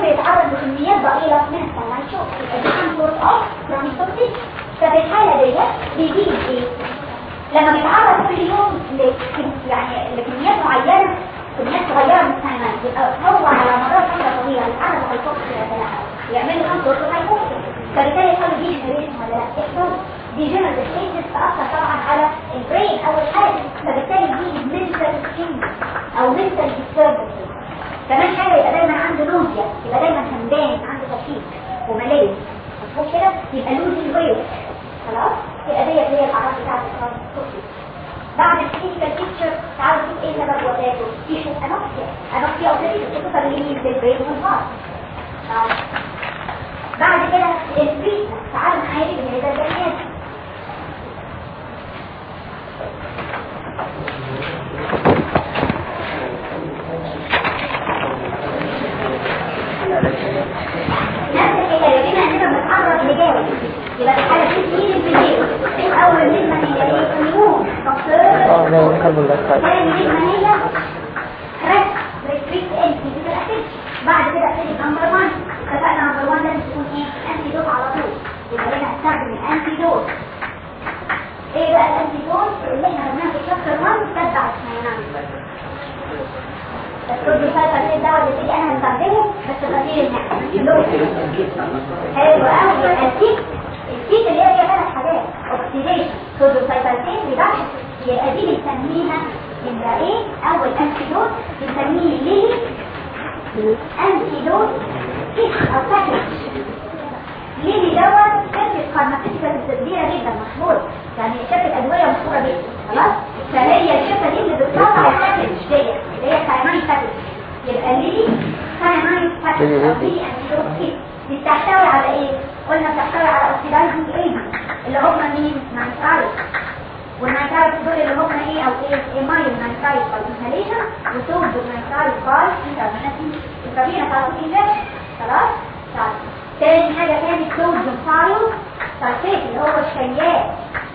بيتعرض لكميات ضئيلة من السلايشوت يبقى دي كان سورس اوف كرونيك توكسيك ففي الحالة ديت بيجي ايه؟ لما بيتعرض كل يوم ل يعني لكميات معينة كميات صغيرة من الساينات يبقى هو على مدار فترة طويلة يتعرض للتوكسيك ولا لا يعمل له كام سورس هايبوكسيك فبالتالي يحصل دي جنريشن ولا لا يحصل دي جنرال ستيجز تأثر طبعا على البرين اول حاجة فبالتالي دي منتال تشينج او منتال ديستربنس كمان حاجة يبقى دايما عنده نوزيا يبقى دايما همدان عنده تشيك وملايين مفهوم كده يبقى لوزي ويل خلاص يبقى ديت هي الاعراض بتاعت الكونستوكسي بعد الكلينيكال بيكتشر تعالوا نشوف ايه سبب وفاته في شوف انوكسيا انوكسيا او تريد بتوصل لمين للبرين والهارت بعد كده التريتمنت تعالوا نعالج من هذا الجهاز نفس الحكايه بما اننا بنتعرض لجاوي يبقى الحاله دي تيجي في الليل اول نجمه هي ايه النيمون اه ده كربون دايوكسيد ثاني نجمه هي ريست ريستريكت انتي بتبقى بعد كده ابتدي نمبر 1 اتفقنا نمبر 1 لازم تكون ايه انتي دوت على طول يبقى هنا هستخدم الانتي دوت ايه بقى الانتي دوت اللي احنا خدناها في شابتر 1 تتبع السيانات الكود الفلسفة الدواء اللي تيجي انا هستخدمه بس غسيل المعدة حلو قوي الكيت الكيت اللي هي فيها ثلاث حاجات اوكسيديشن كودوسايتالتين ريدكشن يبقى دي بنسميها يبقى ايه اول انتيدوت بنسميه ليه انتيدوت كيت او باكج ليه دوت شركة فارماسيتيكال كبيرة جدا مشهورة يعني شركة أدوية مشهورة جدا خلاص فهي الشركة دي اللي بتطلع الباكج ديت اللي هي سايماني باكج يبقى ليه سايماني باكج أو ليه انتيدوت كيت دي بتحتوي على ايه؟ قلنا بتحتوي على اوكسيدايزنج ايجنت اللي هم مين؟ نايترايت والنايترايت دول اللي هم ايه او ايه؟ ايمايل نايترايت باي انهاليشن وسودو نايترايت باي انترميناتي انترفينا على انجكشن خلاص؟ طيب تاني حاجة تاني صوديوم ثايو سلفيت اللي هو الشياط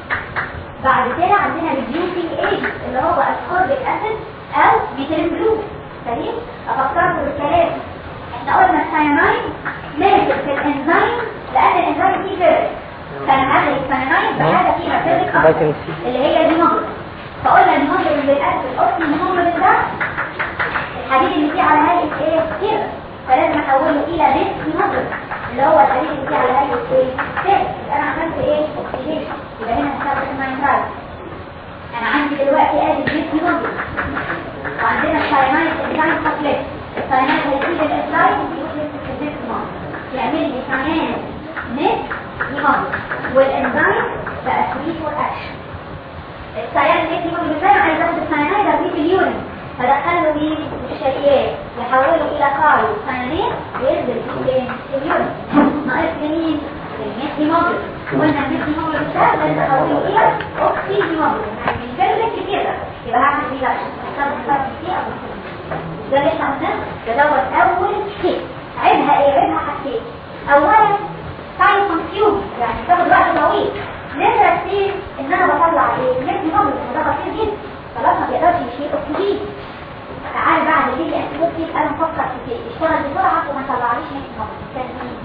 بعد كده عندنا ريديوسينج ايجنت اللي هو اسكوربيك اسيد او ميثيلين بلو سليم افكركم بالكلام احنا قلنا السياناين ماسك في الانزيم لان الانزيم فيه فيرس كان هذا السياناين بحاجه فيها فيرس اللي هي الهيموجلوبين فقلنا الهيموجلوبين بيتاكل الاصل الهيموجلوبين ده الحديد اللي فيه على هيئه ايه كتير فلازم احوله الى بيت هيموجلوبين اللي هو الحديد اللي فيه على هيئه ايه فيرس انا عملت ايه اوكسيديشن يبقى هنا هستخدم النايترايت انا عندي دلوقتي ادي بيت هيموجلوبين وعندنا السيانايد انزيم كومبلكس السيانايد هيسيب الانزيم ويخلص في النت يعمل لي كمان نت يمر والانزيم بقى فري فور اكشن السيان نت يمر بالفعل عايز اخد السيانايد ارميه في اليورين فدخله مين الشريات يحوله الى كاري سيانين وينزل في اليورين ناقص مين النت يمر قلنا النت يمر بالفعل لازم احوله الى اوكسي يمر يعني من فيرلك كده يبقى هعمل ريلاكشن هستخدم فرق كتير او ده اللي احنا قلناه ده دوت اول شيء عيبها ايه عيبها حاجتين اولا تايم كونسيوم يعني بتاخد وقت طويل نمرة كتير ان انا بطلع ايه نفسي ممكن وده خطير جدا خلاص ما بيقدرش يشيل اكسجين تعال بعد دي الاكسجين انا مفكر في كده اشتغل بسرعه وما طلعليش نفسي ممكن كان مين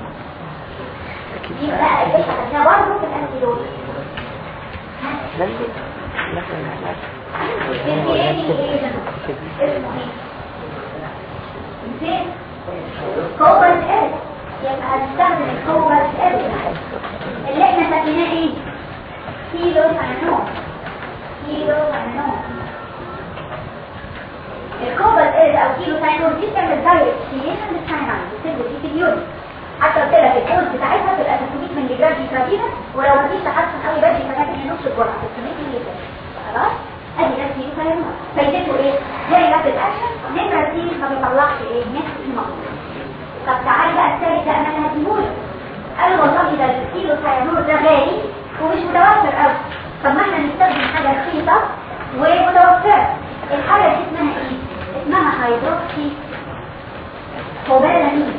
دي بقى اللي احنا خدناها برضه في الانتيدوت كوبر ال يبقى هنستخدم الكوبر ال اللي احنا سميناه ايه كيلو فانون كيلو فانون الكوبر ال او كيلو فانون دي بتعمل دايركت كريشن للساينايد بتنزل دي في اليورين حتى قلت لك الدوز بتاعتها تبقى 300 مللي جرام انترافينا ولو مفيش تحسن قوي بدري كمان هي نص الجرعه 600 مللي جرام خلاص ادي ده كيلو فانون فايدته ايه؟ زي رابد اكشن نمره دي ما بيطلعش ايه؟ نفس الموضوع طب تعالي بقى الثالث ده انا هديهولك قال والله ده الكيلو سيانور ده غالي ومش متوفر قوي طب ما احنا نستخدم حاجه رخيصه ومتوفره الحاجه دي اسمها ايه اسمها هيدروكسي كوبالامين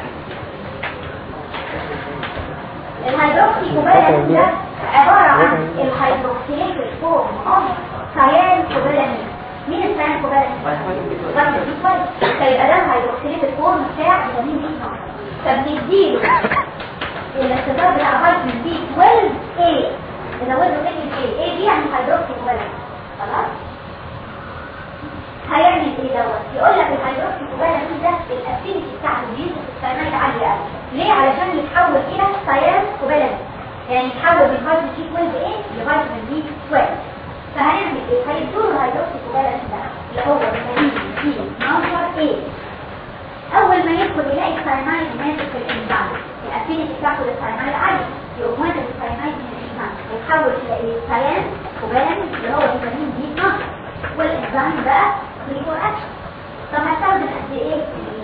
الهيدروكسي كوبالامين ده عباره عن الهيدروكسيليت فورم اوف سيان كوبالامين مين الساين كوبالنت فيتامين بي 12 فيبقى ده هيدروكسيليت الفورم بتاع فيتامين بي 12 طب نديله الاختبار بتاع فيتامين بي 12 ايه اذا وزنه كلمه ايه ايه دي يعني هيدروكسي كوبالنت خلاص هيعمل ايه دوت يقول لك الهيدروكسي كوبالنت ده الافينيتي بتاعته بيوسف الساينايد عاليه قوي ليه علشان يتحول الى سايان كوبالنت يعني يتحول من فيتامين بي 12 ايه لفيتامين بي 12 فهنعمل ايه هيدور الهيدروكسي كوبالنت ده اللي هو فيتامين بي نمبر ايه اول ما يدخل يلاقي الساينايد ماسك في الانزيم الافينيتي بتاعته للساينايد عالي يقوم واخد الساينايد من الانزيم يتحول الى ايه سايان كوبالنت اللي هو فيتامين بي 12 والانزيم بقى كليكور اكشن طب هستخدم قد ايه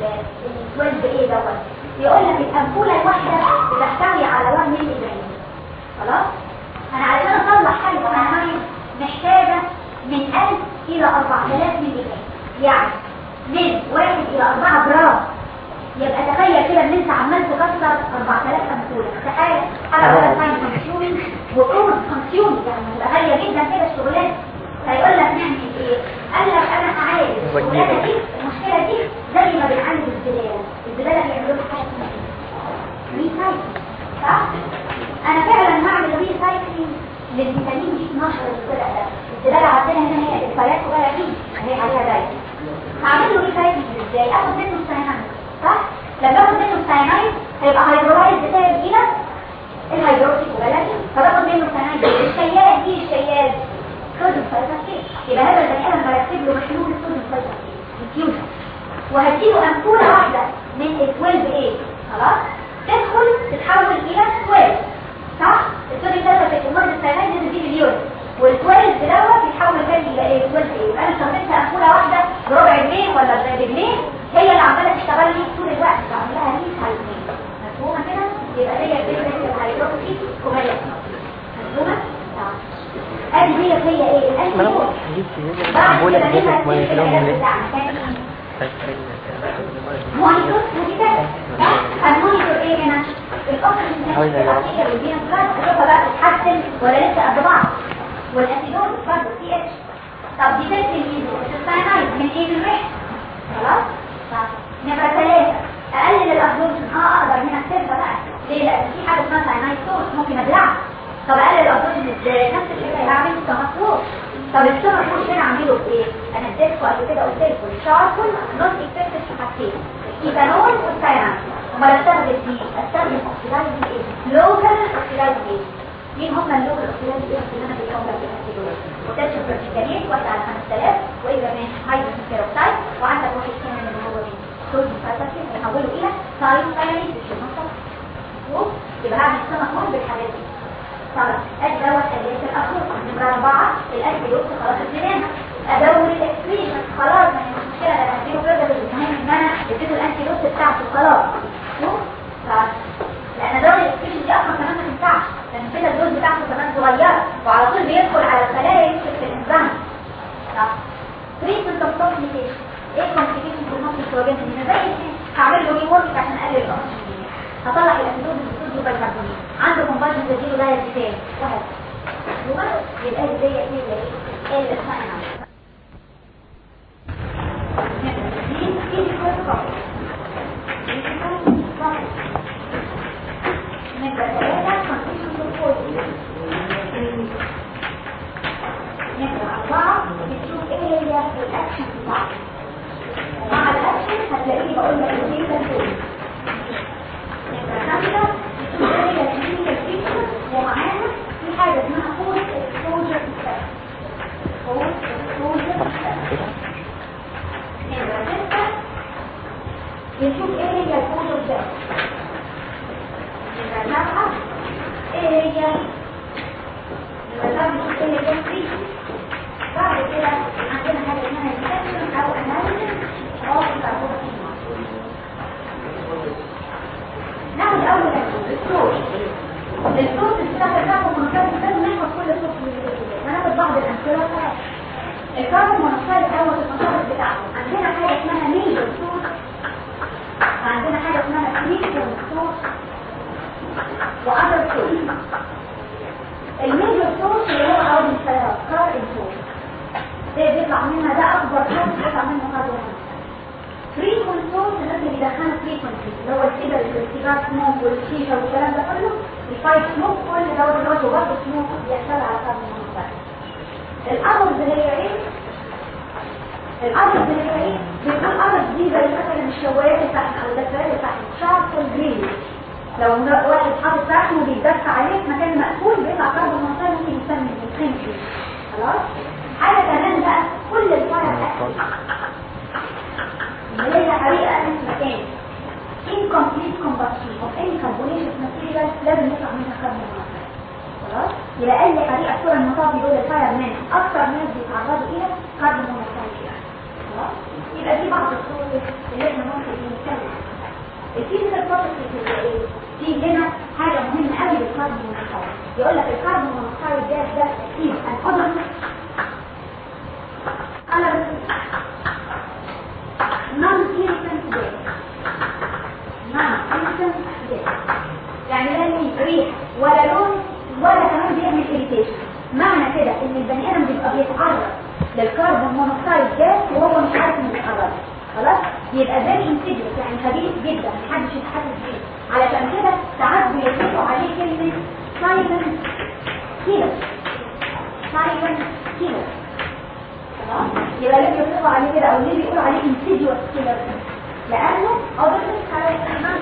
الويلد ايه دوت يقول لك الامبوله الواحده بتحتوي على 1 مللي جرام خلاص انا علشان اطلع حاجه ساينايد محتاجه من 1000 الى 4000 مللي جرام يعني من 1 الى 4 جرام يبقى تخيل كده ان انت عمال تكسر 4000 امبوله تخيل حاجه ولا تايم كونسيومينج وكود كونسيومينج يعني تبقى غاليه جدا كده الشغلانه هيقول لك نعمل ايه قال لك انا هعالج الشغلانه دي المشكله دي زي ما بنعالج الزباله الزباله بيعملوا لها حاجه اسمها ريسايكل صح انا فعلا هعمل ريسايكلينج للفيتامين بي 12 اللي طلع ده الزباله عندنا هنا هي الفايات صغيره دي اهي عليها دايره هعمل له ريسايكلينج ازاي اخد منه الساينايد صح لما اخد منه الساينايد هيبقى هيدرولايز بتاعي الى الهيدروكسي كوبالانت فباخد منه الساينايد الشيال دي الشيال صوديوم سايتاسيت يبقى هذا البني ادم برتب له محلول الصوديوم سايتاسيت ديفيوجن وهديله امبوله واحده من ال 12 ايه خلاص تدخل تتحول الى 12 صح الصوديوم سايتاسيت المرض الساينايد لازم دي مليون وال12 دوت يتحول تاني الى ايه 12 ايه يبقى انا استخدمت امبوله واحده بربع جنيه ولا بجنيه هي اللي عماله تشتغل لي طول الوقت بعمل لها ريسايكلينج مفهومه كده يبقى هي فكره الهيدروكسي كوبالانت مفهومه ادي هي هي ايه الانتيبيوتيك بعد بقول لك كده جيت ليها ما السيستم يفلوهم ليه بتاعنا كان مونيتور وكتاب المونيتور ايه هنا الاكسجين عايز أجرب. والبيان بلاد اشوفها بقى تتحسن ولا لسه قد بعض والاسيدون برضه سي اتش طب دي تنسي الميزو الساينايد من ايه من ريحه خلاص طب نمرة ثلاثة اقلل الابزوربشن اه اقدر هنا اكتبها بقى ليه لان في حاجه اسمها ساينايد سورس ممكن ابلعها طب اقلل الابزوربشن ازاي نفس الفكره هعمل سمكور طب السمكور هنا اعمله بايه انا اديتكم قبل كده قلت لكم الشاركل نوت افكتيف في حاجتين الايثانول والساينايد امال استخدم دي استخدم اوكسيدايز ايه لوكال اوكسيدايز ايه مين هم اللوكال اوكسيدايز ايه اللي انا بيهم لك الاسيدول وتاتش برتكالين واحد على 5000 واذا من هيدروجين بيروكسيد وعندك واحد كمان اللي هو مين صوديوم سايتاسين هنحوله الى ساين ساينايد مظبوط يبقى هعمل سمكور بالحاجات دي خلاص ادي دوت اديت الاخر نمره اربعه الانتيبيوتيك خلاص اديناها ادور الاكسبريشن خلاص ما هي المشكله ده هديله فيرجن المهم ان انا اديته الانتيبيوتيك بتاعته خلاص شوف خلاص لان دور الاكسبريشن دي اصلا كمان ما تنفعش لان كده الدوز بتاعته كمان صغيره وعلى طول بيدخل على الخلايا يمسك في الانزيم صح تريتمنت اوف كومبليكيشن ايه كومبليكيشن في المصل السوابين هنا زي ايه هعمل له ريورك عشان اقلل الاكسجين هطلع الاسيدوز بالصوديوم بالكربونات عنده كومبايند تديله ده ازاي واحد يبقى دي زي ايه زي ايه اللي اسمها دي دي كورس نبقى ثلاثة كونتيشن بالفوزي نبقى أربعة بتشوف ايه هي الأكشن بتاعتك ومع الأكشن هتلاقيه بقول لك ايه ده الفوزي ومعانا في حاجة اسمها فوز اكسبوجر فوز اكسبوجر نشوف ايه هي الفوز ده يبقى نبقى ايه هي يبقى نشوف ايه هي الفريق بعد كده عندنا حاجة اسمها السكشن او اناليسيس of the نعم الأول الصوت الصوت السهل ده منطقة ده ناخد كل صوت وناخد بعض الأمثلة خلاص الكاربون مونوكسيد دوت المصادر بتاعته عندنا حاجة اسمها ميجر صوت وعندنا حاجة اسمها كريكون صوت وأدر صوت الميجر صوت اللي هو عود السيارات كار صوت ده بيطلع منها ده اكبر حاجه بيطلع منها كاربون فريكونسي الناس اللي بيدخلوا فريكونسي اللي هو السيجار السيجار سموك والشيشه والكلام ده كله الفايت سموك كل ده دلوقتي برضه سموك بيحتوي على كاربون مونوكسيد الأرض اللي هي ايه الأرض اللي هي ايه بيكون الأرض دي زي مثلا الشوايات بتاعت او الدفايات بتاعت شاركول جرين لو واحد حاطط رحم وبيدفع عليه في مكان مقفول بيطلع كاربون مونوكسيد ممكن يسمي الخنفي خلاص حاجه كمان بقى كل الفرق اللي هي حريقه في مكان incomplete combustion of any carbonaceous material لازم يطلع منها كاربون مونوكسيد خلاص يبقى اي حريقه صوره المطافي دول الفاير مان اكثر ناس بيتعرضوا الى كاربون مونوكسيد خلاص يبقى دي بعض الصور اللي احنا ممكن نتكلم الفيزيكال بروبرتيز اللي ايه في هنا حاجه مهمه قوي للكاربون مونوكسيد يقول لك الكاربون مونوكسيد ده ده تركيب القدر color non-irritant gas non-irritant gas يعني لا ليه ريح ولا لون ولا كمان بيعمل irritation معنى كده ان البني ادم بيبقى بيتعرض للكربون مونوكسيد جاز وهو مش عارف انه بيتعرض خلاص يبقى ده انسيديوس يعني خبيث جدا محدش يتحدث بيه علشان كده ساعات بيطلقوا عليه كلمه سايلنت كيلر سايلنت كيلر خلاص يبقى ليه بيطلقوا عليه كده او ليه بيقولوا عليه انسيديوس كيلر لانه اوبرتس على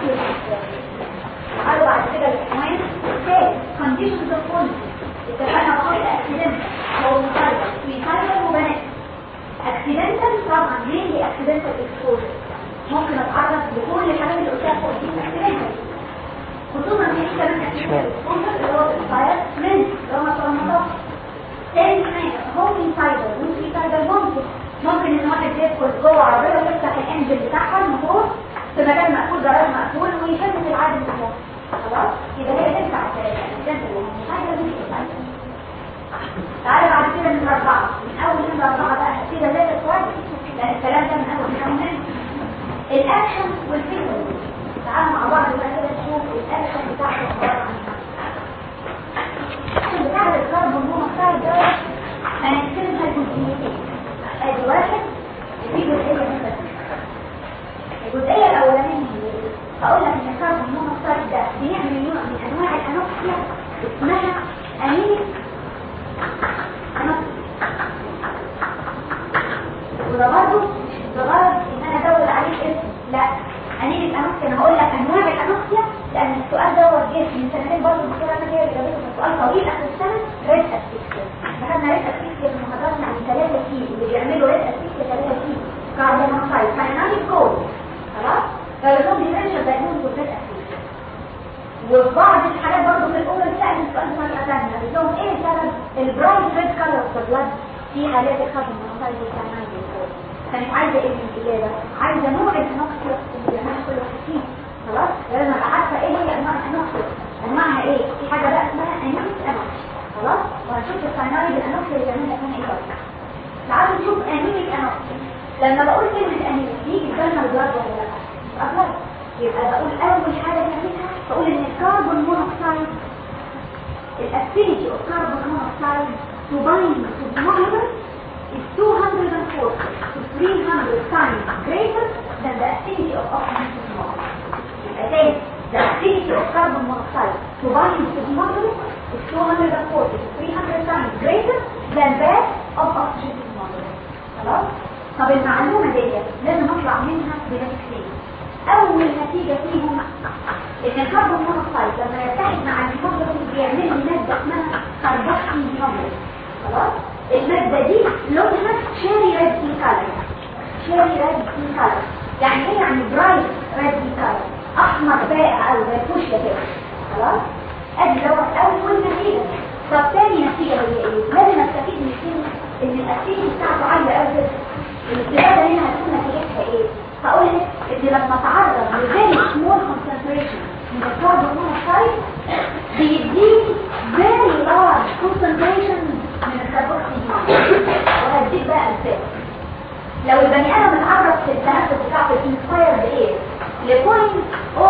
قالوا بعد كده العنوان الثالث conditions of quality اتفقنا بقول اكسيدنت هو مصيبه سويسايدر وبنات اكسيدنتال طبعا ليه ليه اكسيدنتال اكسبوجر ممكن اتعرض لكل الحاجات اللي قلتها فوق دي اكسيدنتال خصوصا في كمان اكسيدنتال اكسبوجر اللي هو الاكسباير من اللي هو مثلا مضاف تاني حاجه هوميسايدر وسويسايدر ممكن ممكن ان واحد يدخل جوه عربيه ويفتح الانجل بتاعها الموتور في مكان مقفول جراج مقفول ويشد في العادي بتاعه خلاص يبقى هي تنفع اكسيدنتال حاجه مش تعالى بعد كده من أربعة من أول من أربعة بقى كده لا تتوارد لأن الكلام ده من أول من أول الأكشن والفيلم تعالوا مع بعض بقى كده نشوف الأكشن بتاعته عبارة عن الأكشن بتاع الكربون مونوكسيد ده هنقسمها لجزئيتين ادي واحد في جزئية مثلا الجزئية الأولانية هقول لك إن الكربون مونوكسيد ده بيعمل نوع من أنواع الأنوكسيا اسمها أمينيك وده برضه بغرض ان انا ادور عليه اسم لا انيل الانوكسيا انا هقول لك انواع الانوكسيا لان السؤال ده جه من سنتين برضه الدكتوره انا هي اللي جابته في سؤال طويل اخر السنه ريد اسفيكسيا اخذنا ريد اسفيكسيا في محاضراتنا عن 3 كيلو اللي بيعملوا ريد اسفيكسيا 3 كيلو كاربون مونوكسيد فاينالي كود خلاص فالنوم ديفرنشال دايجنوز ريد اسفيكسيا وفي بعض الحالات برضه في الاولى سأل السؤال مرة ثانية قلت لهم ايه سبب البرايت ريد كلر في البلد في حالات الخطر المنطقي والتعمال كانت عايزة ايه من الإجابة؟ عايزة نوع الأنوكسيا اللي احنا كل واحد فيه خلاص؟ لازم ابقى عارفة ايه هي أنواع الأنوكسيا أنواعها ايه؟ في حاجة بقى اسمها أنيميك أنوكسيا خلاص؟ وهنشوف الفاينالي بالأنوكسيا اللي بيعملها اسمها ايه بقى؟ تعالوا نشوف أنيميك أنوكسيا لما بقول كلمة أنيميك بيجي في بالنا البلد ولا لا؟ أبلد يبقى بقول أول حاجة بنعملها بقول إن الكربون مونوكسيد الأكتيفيتي of carbon monoxide to bind to the monomer is 240 to 300 times greater than the activity of oxygen to the monomer. يبقى تاني the activity of carbon monoxide to bind to the monomer is 240 to 300 times greater than that of oxygen to the monomer. خلاص؟ طب المعلومة دي لازم نطلع منها بنتيجتين اول نتيجة فيهم ان الكربون مونوكسيد لما يتحد مع الهيموجلوبين بيعمل لي مادة اسمها كربوكسي هيموجلوبين خلاص المادة دي لونها شيري ريد ان كالر شيري ريد ان كالر يعني ايه يعني برايت ريد ان كالر احمر بائع او زي فوشيا كده خلاص ادي دوت اول نتيجة طب تاني نتيجة هي ايه لازم استفيد من الكلمة ان الاكتيفيتي بتاعته عالية قوي كده الاستفادة هنا هتكون نتيجتها ايه هقول لك ان لما تعرض لفيري سمول كونسنتريشن من الكربون مونوكسيد بيديني فيري لارج كونسنتريشن من الكربوكسي وهديك بقى امثله لو البني ادم اتعرض في التنفس بتاعته الانسبايرد اير ل 0.01%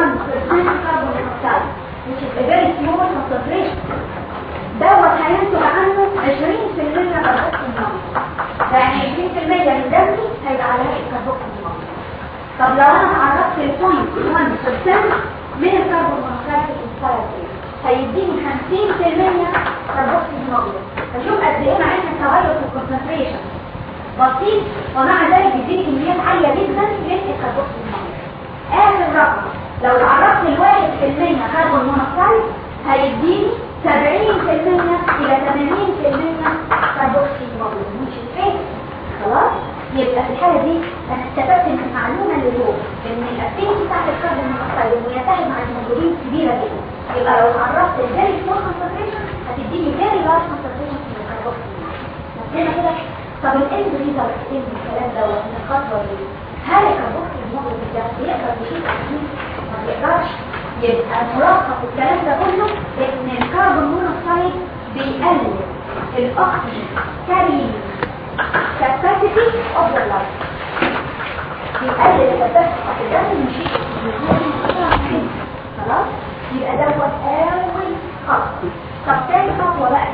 كربون مونوكسيد which is a very small concentration دوت هينتج عنه 20% كربوكسي يعني 20% من دمي هيبقى على هيئه كربوكسيل طب لو انا تعرضت لبوينت 1% من الكربون مونوكسيد انسايد هيديني 50% كربوكسيل هيموجلوبين فشوف قد ايه مع ان التغير في الكونسنتريشن بسيط ومع ذلك بيديني كميات عاليه جدا من الكربوكسيل هيموجلوبين اخر رقم لو تعرضت لواحد في المية كربون مونوكسيد هيديني سبعين في المية إلى ثمانين في المية كربوكسي هيموجلوبين مش الفين خلاص يبقى في الحالة دي أنا استفدت من المعلومة اللي هو إن الأكتيفيتي بتاعت الكربون مونوكسيد إنه يتحد مع الهيموجلوبين كبيرة جدا يبقى لو تعرضت لفيري سمول كونسنتريشن هتديني فيري لارج كونسنتريشن من الكربوكسي نفسنا كده طب الاند ريزلت ايه من الكلام دوت من الخطوة دي هل الكربوكسي هيموجلوبين ده بيقدر يشيل أكيد ما بيقدرش يبقى ملخص الكلام ده كله ان الكربون مونوكسيد بيقلل الاكسجين كاري كاباسيتي اوف ذا لايف بيقلل الكاباسيتي اوف الدم مش خلاص يبقى دوت اول خطوه طب تاني خطوه بقى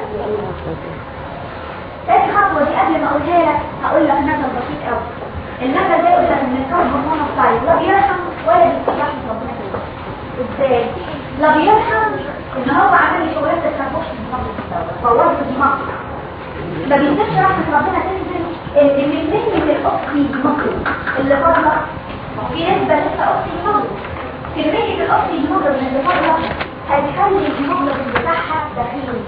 تاني خطوه دي قبل ما اقولها لك هقول لك نظر بسيط قوي النظر ده يقول لك ان الكربون مونوكسيد لا بيرحم ولا بيستحمل ربنا ازاي لا بيرحم ان هو عامل لي شغلات التربوش بوظت دماغي ما بينزلش رحمة ربنا تنزل الاثنين من الاوكسي مصر اللي فاضله في نسبة لسه اوكسي مصر كمية الاوكسي مصر اللي فاضله هتخلي الهيموجلوبين بتاعها دخيل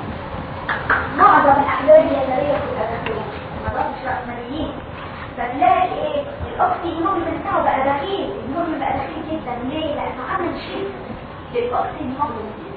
معظم الاحلام اليسارية بتبقى دخيل ما ضغطش رأسماليين فتلاقي ايه الاوكسي هيموجلوبين بتاعه بقى دخيل الهيموجلوبين بقى دخيل جدا ليه لانه عمل شيء للاوكسي هيموجلوبين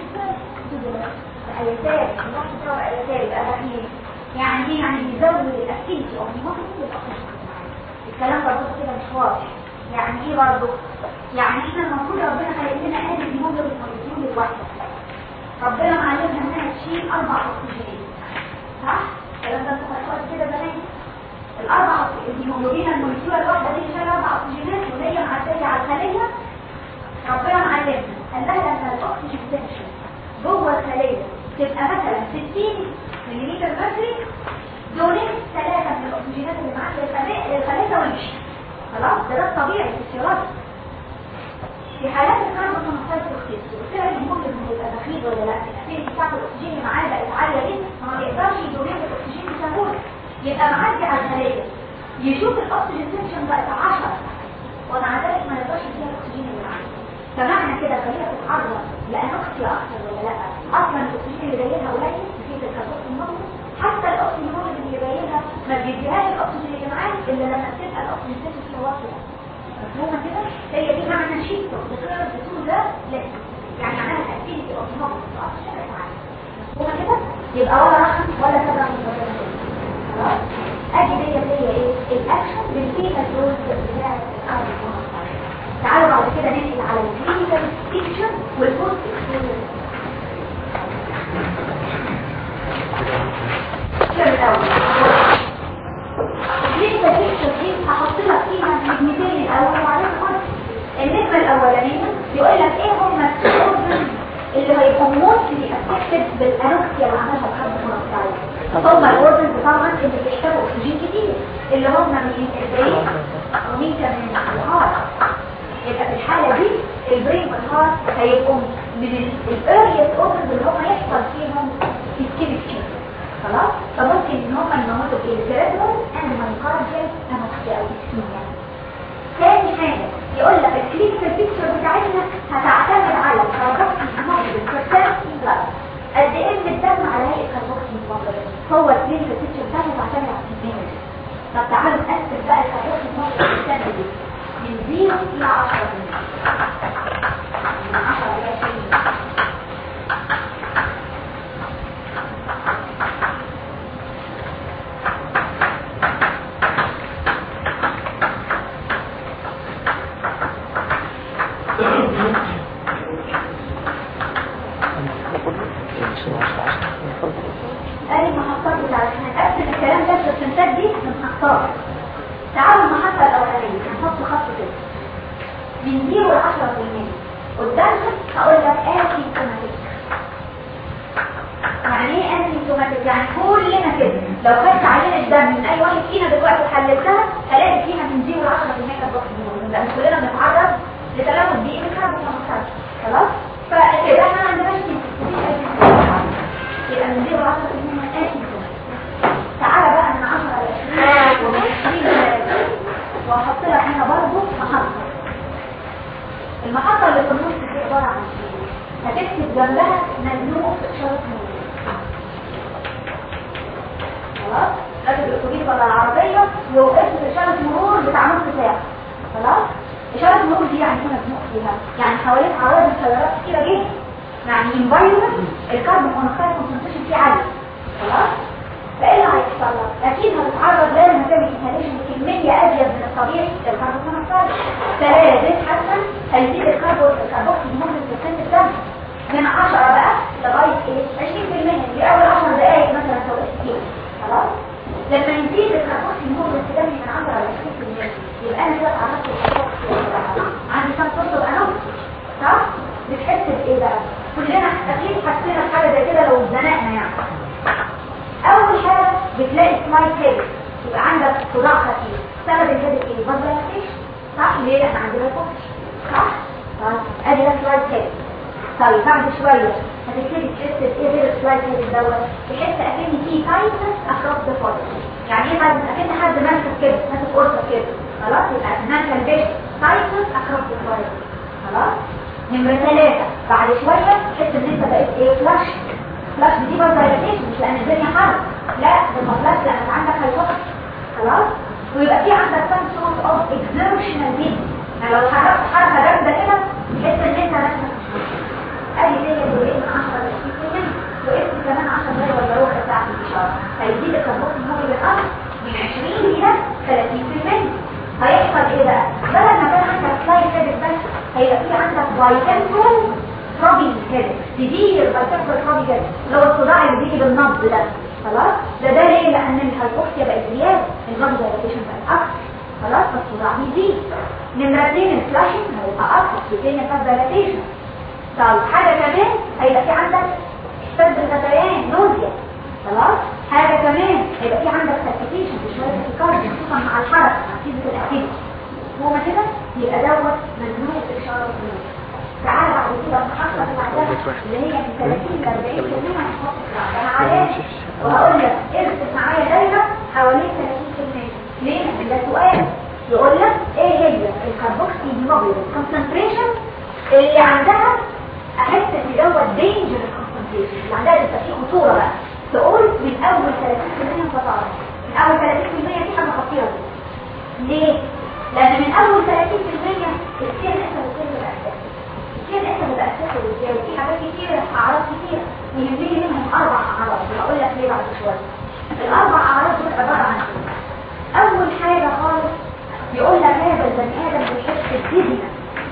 ايتاب النوع بتاعه ايتاب بقى دخيل يعني ايه يعني بيزود الاكتيفيتي اوف هيموجلوبين بالاوكسجين الكلام برضه كده مش واضح يعني ايه برضه يعني احنا المفروض ربنا خلق لنا ادي الهيموجلوبين مولكيول الواحده ربنا معلمها انها تشيل اربع اكسجين صح الكلام ده انتوا خدتوه كده زمان الاربع الهيموجلوبين المولكيول الواحده دي شايله اربع اكسجينات وهي معديه على الخليه ربنا معلمها قال لها لما الاكسجين تنشن جوه الخليه تبقى مثلا 60 ملم متري دونين ثلاثه من الاكسجينات اللي معاك للخليه للخليه ويمشي خلاص ده ده الطبيعي الفسيولوجي في حالات الكربون مونوكسيد تختلف وسعر الممكن يبقى دخيل ولا لا الاكسجين بتاعت الاكسجين اللي معاه بقت عاليه جدا فما بيقدرش يدونين الاكسجين بسهوله يبقى معدي على الخليه يشوف الاكسجين تنشن بقت 10 ومع ذلك ما يقدرش يديها الاكسجين اللي معاه فمعنى كده خليها تتعرض لانوكسي اكثر ولا لا اصلا الاكسجين اللي جايلها قليل نتيجه الكربون الموجود حتى الاكسجين الموجود اللي جايلها ما بيديهاش الاكسجين اللي معاه الا لما تبقى الاكسجين في واصله مفهومه كده هي دي معنى شيء تذكر بتقول ده لا يعني معناها تاكيد الاكسجين مفهومه كده يبقى ولا رحم ولا سبب ولا خلاص ادي دي هي ايه الاكشن بالفيتا دوز بتاعت الكربون تعالوا بعد كده ننقل على الكلينيكال بيكتشر والبوست اكسبيرينس الكلينيكال بيكتشر دي هحط لك فيها النجمتين الاول وعليهم النجمه الاولانيه يقول لك ايه هم الاورجنز اللي هيبقوا موستلي افكتد بالانوكسيا اللي عملها الحرب المنطقيه هم الاورجنز طبعا اللي بيحتاجوا اكسجين كتير اللي هم من البرين ومين كمان الهارت يبقى في الحالة دي البرين والهارت هيبقوا من الاريس اوردرز اللي هم يحصل فيهم الكيمستري خلاص فممكن ان هم يموتوا في السيريبرال اند مايوكارديال انوكسيا او اسكيميا تاني حاجة يقول لك الكلينيكال بيكتشر بتاعتنا هتعتمد على الكاربوكسي هيموجلوبين بيرسنت بلاد قد ايه من الدم على هيئة كاربوكسي هيموجلوبين هو الكلينيكال بيكتشر بتاعتنا بتعتمد على الكمية دي طب تعالوا نقسم بقى الكاربوكسي هيموجلوبين السنة دي من زيرو إلى عشرة من عشرة إلى عشرين ادي المحطات بتاعتنا هنقسم الكلام ده في السنتات دي لمحطات تعالوا المحطة الأولانية هنحط خط كده من 0 ل 10% قدامها هقول لك اسيمتوماتيك يعني ايه اسيمتوماتيك يعني كلنا كده لو خدت عينة دم من اي واحد فينا دلوقتي وحللتها هلاقي فيها من 0 ل 10% كربوكسي لان كلنا بنتعرض لتلوث بيئي من كربون مونوكسيد خلاص فكده احنا ما عندناش يبقى من 0 ل 10% اسف تعالى بقى من 10 ل 20 ومن 20 ل واحط لك هنا برضه محطة المحطة اللي في النص دي عبارة عن ايه؟ هتكتب جنبها ممنوع في اشارة مرور خلاص؟ راكب الاتوبيس ولا العربية يوقف في اشارة مرور بتاع نص ساعة خلاص؟ اشارة مرور دي يعني هنا بنقف فيها يعني حواليك عوارض سيارات كتيرة جدا يعني environment الكربون مونوكسيد كونسنتريشن فيه عالي خلاص؟ فايه اللي هيحصل لك؟ اكيد هتتعرض لازم تعمل انهاليشن بكميه ازيد من الطبيعي الكربون مونوكسيد فلازم حتى هيزيد الكربون الكربوكسي ممكن في السن الدم من 10 بقى لغايه ايه 20% دي اول 10 دقائق مثلا توقيت كتير خلاص لما يزيد الكربوكسي ممكن في الدم من 10 ل 20% يبقى انا كده اتعرضت للكربوكسي عندي كام فرصه انا صح بتحس بايه بقى كلنا اكيد حسينا بحاجه زي كده لو اتزنقنا يعني اول حاجة بتلاقي سلايد هيد يبقى عندك صداع خفيف سبب الهيد ايه بازلايتيشن صح ليه احنا عندنا فوكس صح طيب ادي ده سلايد هيد طيب بعد شوية هتبتدي تحس بايه غير السلايد هيد دوت تحس اكن في تايتنس اكروس ذا فوت يعني ايه تايتنس اكن حد ماسك كده ماسك قرصه كده خلاص يبقى منتال فيجن تايتنس اكروس ذا فوت خلاص نمرة ثلاثة بعد شوية تحس ان انت بقيت ايه فلاش فلاش دي برضه دايلاتيشن مش لان الدنيا حر لا ده ما فلاش لانك عندك هيفوكس خلاص ويبقى في عندك some sort of exertional pain يعني لو حركت حركه جامده كده تحس ان انت نفسك ادي دي اللي من 10 ل 20% وقفت كمان 10 دقايق ولا ربع ساعه في الاشاره هيزيد الكربون الموجي بالارض من 20 الى 30% هيحصل ايه بقى؟ بدل ما كان عندك سلايد ثابت بس هيبقى في عندك بايتنترال ترابي كده كبير بايتنترال ترابي كده اللي هو الصداع اللي بيجي بالنبض ده خلاص ده ده ليه لان الهايبوكسيا بقت زياده البلد دايلاتيشن بقت اكتر خلاص فالصداع بيزيد نمره اثنين الفلاشنج هيبقى اكتر بيتين فات دايلاتيشن طيب حاجه كمان هيبقى في عندك احساس بالغثيان نوزيا خلاص حاجه كمان هيبقى في عندك سكتيشن بشويه سكر خصوصا مع الحركه مع فيزيكال اكتيفيتي هو كده يبقى دوت ممنوع اشاره النور تعالى بعد كده المحطه اللي بعدها اللي هي من 30 ل 40 كلمه هنحط بعدها علامه وهقول لك ارسم معايا دايره حوالين 30% ليه؟ ده سؤال يقول لك ايه هي الكربوكسي هيموجلوبين كونسنتريشن اللي عندها احس ان دوت دينجر كونسنتريشن اللي عندها يبقى فيه خطوره بقى تقول من اول 30% فطار من اول 30% دي حاجه خطيره ليه؟ لان من اول 30% السير لسه بتصير بالاساس السير لسه بالاساس ازاي وفي حاجات كتير اعراض كتير ويهمني منهم اربع اعراض هقول لك ليه بعد شويه الاربع اعراض دول عباره عن ايه اول حاجه خالص يقول لك هذا البني ادم بيحس بديزنس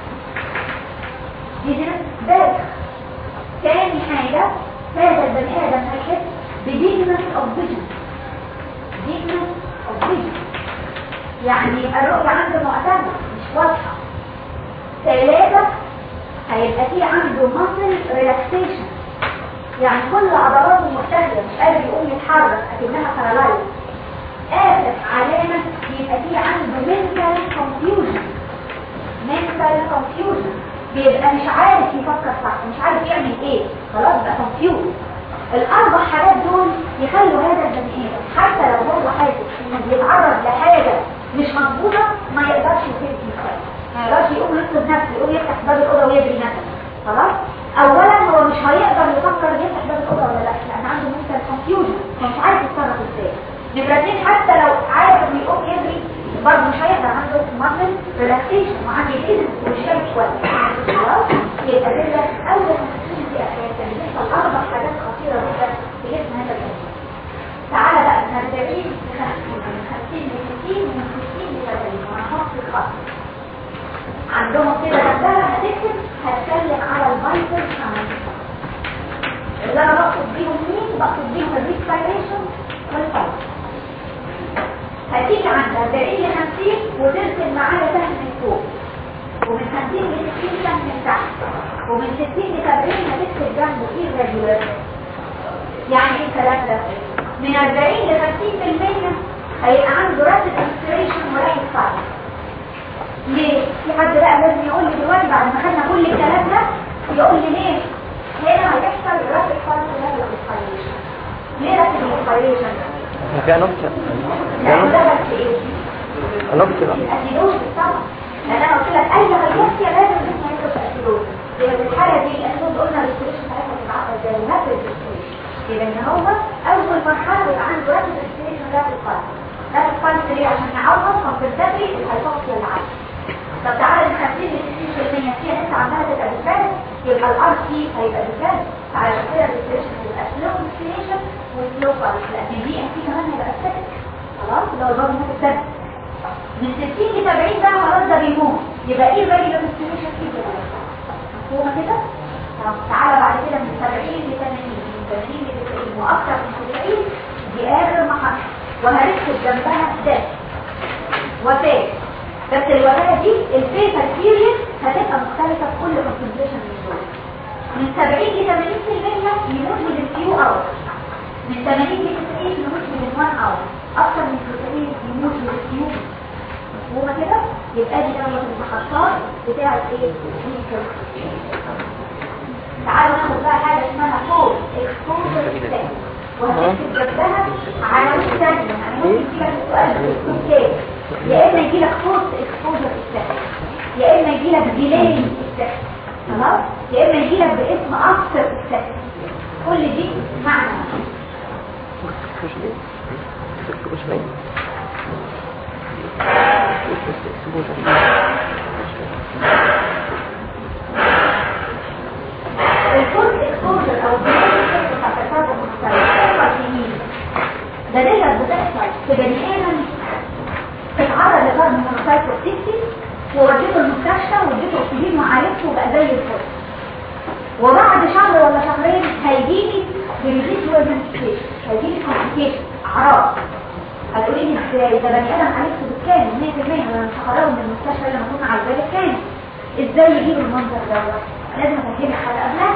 ديزنس بالغ تاني حاجه هذا البني ادم هيحس بديزنس اوف فيجن ديزنس اوف فيجن يعني الرؤية عنده معتمة مش واضحة ثلاثة هيبقى فيه عنده muscle relaxation يعني كل عضلاته مختلفة مش قادر يقوم يتحرك اكنها paralyzed آخر علامة يبقى فيه عنده mental confusion mental confusion بيبقى مش عارف يفكر صح مش عارف يعمل ايه خلاص بقى confused الاربع حاجات دول يخلوا هذا البني ادم حتى لو هو حاسس انه بيتعرض لحاجه مش مظبوطه ما يقدرش يفكر مثال ما يقدرش يقوم يطلب نفسه يقوم يفتح باب الاوضه ويجري مثلا خلاص اولا هو مش هيقدر يفكر يفتح باب الاوضه ولا لا لان عنده منتال كونفيوجن فمش عارف يتصرف ازاي نمرة اتنين حتى لو عارف انه يقوم يجري برضه مش هيقدر عنده ماسل ريلاكسيشن وعنده كده ومش شايف كويس خلاص يبقى كده اول دي اساسا بيحصل اربع حاجات خطيره جدا في جسم هذا الانسان تعالى بقى من 40 ل 50 من 50 ل 60 ومن 60 ل 70 وهنحط الخط عندهم كده جنبها هتكتب هتكلم على الفايتال اللي انا بقصد بيهم مين بقصد بيهم الريسبيريشن والفايت هتيجي عند 40 ل 50 وترسم معايا سهم من فوق ومن 50 ل 60 سهم من تحت ومن 60 ل 70 هتكتب جنبه irregular يعني ايه الكلام ده من 40 ل 50% هيبقى عنده رابد انسبريشن ورابد فاير ليه؟ في حد بقى لازم يقول لي دلوقتي بعد ما خدنا كل الكلام ده يقول لي ليه؟ هنا هيحصل رابد فاير ورابد انسبريشن ليه رابد انسبريشن؟ فيها نكتة لا ده بس ايه؟ نكتة بقى الاسيدوز طبعا لان انا قلت لك اي هيوسيا لازم الجسم يدخل في الاسيدوز يبقى في الحاله دي الاسيدوز قلنا الاستريشن بتاعتها تبقى عامله ازاي رابد الاستريشن يبقى ان هو اول مرحله يبقى عنده رابد الاستريشن رابد فاير رابد فاير ليه عشان نعوض كومبنساتري الهيبوكسيا اللي عنده طب تعالى ال 50 ل 60% فيها لسه عماله تبقى بالفعل يبقى الار سي هيبقى بالفعل فعشان كده الاستريشن هيبقى سلو الاستريشن وسلو فاير لكن دي ان سي كمان هيبقى ستاتيك خلاص اللي هو البابل هنا ستاتيك من 60 ل 70 بقى خلاص ده بيموت يبقى ايه الراجل ده مستنيش فيه كده مفهومه كده طب تعالى بعد كده من 70 ل 80 من 80 ل 90 واكثر من 90 دي اخر مرحله وهنكتب جنبها ده وفاه بس الوفاه دي الفيتال بيريد هتبقى مختلفه في كل كونسنتريشن من دول من 70 ل 80% يموت من الفيو اور من 80 ل 90 يموت من 1 اور اكثر من 90 يموت من الفيو مفهومه كده يبقى دي دوت المحطات بتاعه ايه الكلينيكال تعالوا ناخد بقى حاجه اسمها فول اكسبوجر وهتكتب جنبها عناوين ثانيه يعني ممكن يجيلك السؤال بالكتاب يا اما يجيلك فورس اكسبوجر يا اما يجيلك ديلي خلاص يا اما يجيلك باسم اكثر كل دي معنى مش ليه مش باين الفول اكسبوجر او ده دي بتحصل في بني ادم اتعرض لضرب من السايكوتيكسي ووديته المستشفى واديته اكسجين وعالجته وبقى زي الفل وبعد شهر ولا شهرين هيجيلي بريزيشوال مانيفيستيشن هيجيلي كومبليكيشن اعراض هتقولي لي ازاي ده بني ادم عالجته بالكامل 100% انا مش هخرجه من المستشفى لما اكون عالجاه بالكامل ازاي يجيب المنظر دوت لازم افهمك حاجه قبلها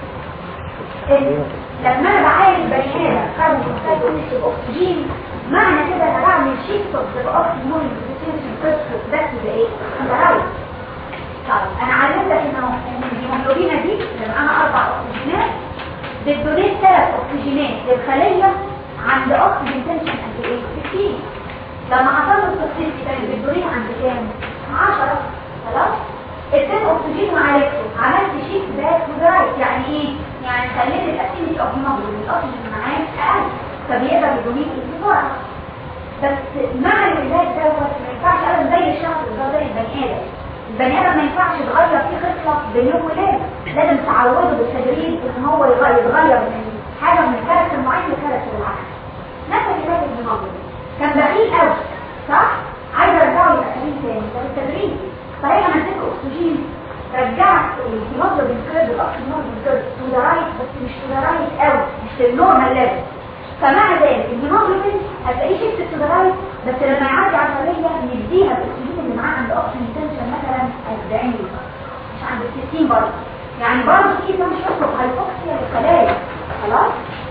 إن لما انا بعالج بني ادم خد مستشفى باكسجين معنى كده انا بعمل شيفت اوف ذا اوكسجين ريسيرش بروسس ده كده ايه انت رايح طيب انا علمتك ان ان الهيموجلوبينا دي اللي معاها اربع اكسجينات بتدونيت ثلاث اكسجينات للخليه عند اكسجين تنشن قد ايه 60 لما حصل له التوكسيسيتي كان بتدونيت عند كام 10 خلاص اديت اكسجين وعالجته عملت شيك باك وجرايت يعني ايه يعني خليت الاكتيفيتي اوف هيموجلوبين الاكسجين معاه اقل فبيقدر يدونيت بسرعه بس مع العلاج دوت ما ينفعش ابدا زي الشخص ده زي البني ادم البني ادم ما ينفعش يتغير فيه خصله بين يوم وليله لازم تعوده بالتدريب ان هو يغير يتغير من حاجه من كاركتر معين لكاركتر العكس نفس العلاج الهيموجلوبين كان بخيل قوي صح عايز ارجعه يبقى سليم تاني ده بالتدريب صحيح انا اديته اكسجين رجعت الهيموجلوبين كيرف الاكسجين كيرف تو ذا رايت بس مش تو ذا رايت قوي مش في النورمال ليفل فمع ذلك الهيموجلوبين هتلاقيه شيفت تو ذا رايت بس لما يعدي على الخليه يديها الاكسجين اللي معاه عند اكسجين تنشن مثلا 40 مش عند 60 برضه يعني برضه في ده مش يطلب هايبوكسيا للخلايا خلاص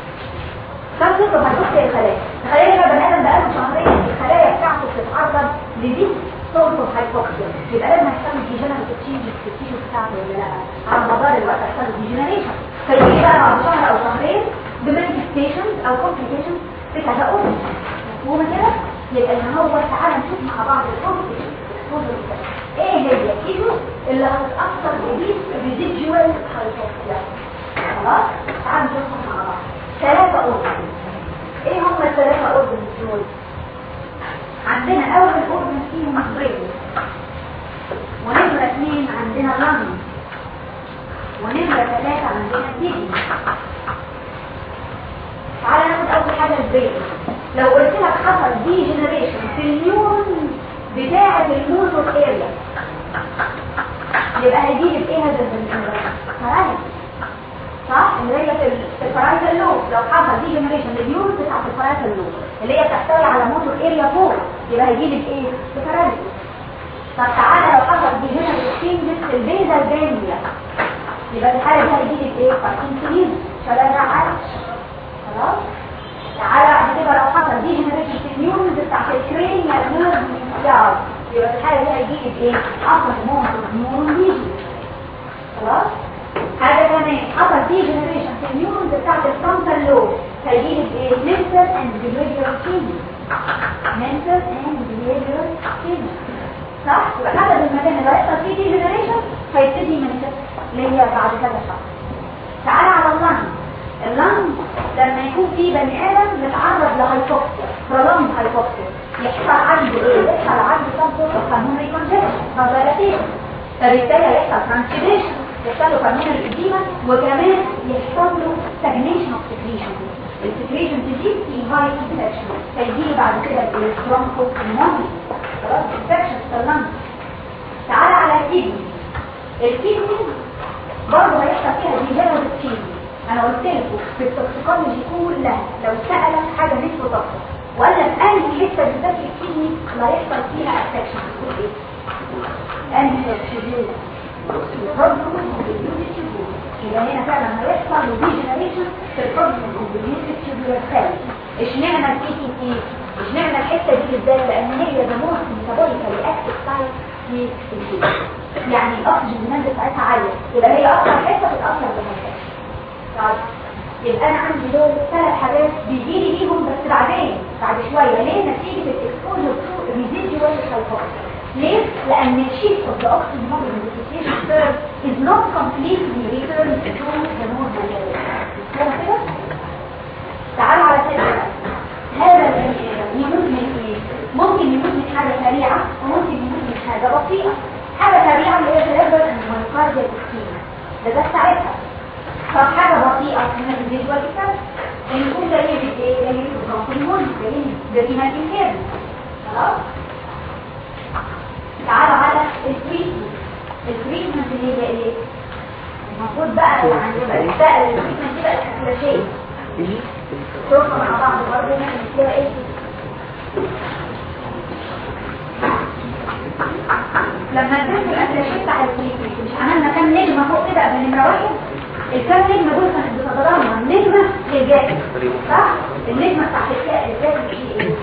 كم تطلب هايبوكسيا للخلايا الخلايا اللي بني ادم بقاله شهرين الخلايا بتاعته بتتعرض لدي صوت هايبوكسيا يبقى لازم يحصل ديجنريتيف تشينج في التيشو بتاعته ولا لا على مدار الوقت يحصل ديجنريشن فيجي بقى بعد شهر او شهرين بمانيفستيشنز او كومبليكيشنز بتتقول مفهومه كده يبقى ان هو تعالى نشوف مع بعض الكومبليكيشنز ايه هي كيلو اللي هتتاثر بدي ريزيدجوال هايبوكسيا خلاص تعالى نشوفهم مع بعض ثلاثه اورجن ايه هم الثلاثه اورجن دول عندنا اول اورجن فيهم برين ونمرة اثنين عندنا لانج ونمرة ثلاثة عندنا كيدني تعالى ناخد اول حاجة البرين لو قلت لك حصل دي جنريشن في النيورون بتاعة الموتور اريا يبقى هيجيلك ايه هذا الفرايز صح اللي هي في في الفرايز لوب لو حصل دي جنريشن للنيورون بتاعة الفرايز لوب اللي هي بتحتوي على موتور اريا فوق يبقى هيجيلك ايه فرايز طب تعالى لو حصل دي هنا بتشينجز في البيزا الجانبية يبقى الحالة دي هيجيلك ايه باركنسونيز شلال عايش خلاص تعالى بعد كده لو حصل دي جنريشن في النيورونز بتاعت الكرينيال نيرف يارد يبقى في الحاله دي هيجي لك ايه اصلا ممكن نيورون ليجن خلاص حاجه كمان حصل دي جنريشن في النيورونز بتاعت الفرونتال لوب هيجي لك ايه mental and behavioral changes mental and behavioral changes صح يبقى حسب المكان اللي هيحصل فيه دي جنريشن هيبتدي من اللي هي بعد كذا شهر تعالى على اللنج اللنج لما يكون في بني ادم متعرض لهايبوكسيا برولونج هايبوكسيا يحصل عنده ايه يحصل عنده سبب قانون ريكونجكشن فبالتالي فبالتالي هيحصل ترانسفيشن يحصل له قانون الاديمه وكمان يحصل له ستاجنيشن اوف سكريشن السكريشن تزيد في هاي انفكشن فيجي بعد كده البرونكو نمونيا خلاص انفكشن في اللنج تعالى على الكدني الكدني برضه هيحصل فيها ديجنريتيف تشينج انا قلت لكم في التوكسيكولوجي كلها لو سالك حاجه مش مطابقه ولا في انهي حته بالذات في الكدني اللي هيحصل فيها افكشن تقول ايه؟ انهي شجول يبقى هنا فعلا هيحصل ديجنريشن في البروبلم كومبليتد تيوبولار سيل اشمعنى البي تي تي اشمعنى الحته دي بالذات لان هي ذا موست ميتابوليكالي اكتف سايت في الجسم يعني الاكسجين ديماند بتاعتها عاليه يبقى هي اكتر حته بتاثر بالنفس طيب يبقى انا عندي دول ثلاث حاجات بيجي لي بيهم بس بعدين بعد شويه ليه نتيجه الاكسبوجر تو ريزيديوال سايكوباثي ليه؟ لأن الشيء of the oxygen mobilization curve is not completely returned to the normal level. كده كده؟ تعالوا على كده هذا البني آدم يموت من ايه؟ ممكن يموت من حاجة سريعة وممكن يموت من حاجة بطيئة. حاجة سريعة اللي هي cerebral and myocardial ischemia. ده ده ساعتها. طب حاجة بطيئة من الفيجوال كده يكون جاي بايه؟ جاي بالبرونكوليمون جاي برينال انفيرن. خلاص؟ تعالوا على التريتمنت التريتمنت اللي هي ايه المفروض بقى يعني يبقى السائل التريتمنت دي بقى الكلاشيه شوفوا مع بعض برضه نعمل فيها ايه لما اديت الكلاشيه بتاع التريتمنت مش عملنا كام نجمه فوق كده قبل نمره واحد الكام نجمه دول كانت بتتضمن نجمه للجاهز صح النجمه بتاعت الجاهز دي ايه